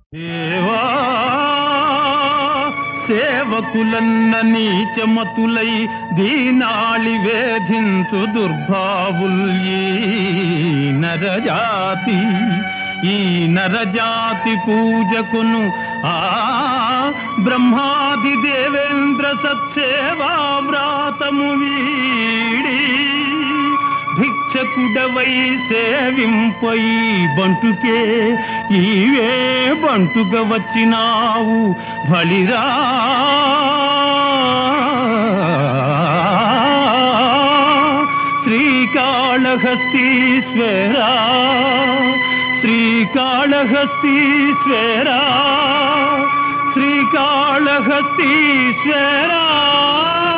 దేవా సేవకులన్న నీచమతులై దీనాళి వేధించు దుర్భావుల్యీ నరజాతి ఈ నరజాతి పూజకును ఆ బ్రహ్మాది దేవేంద్ర సత్సేవా వ్రాతము వీడి భిక్షకుడవై సేవింపై బంటుకే ఈవే బంటుగ వచ్చినావు బలిరా శ్రీకాళహస్తీశ్వరా శ్రీకాళహస్తీశ్వరా శ్రీకాళహస్తీశ్వరా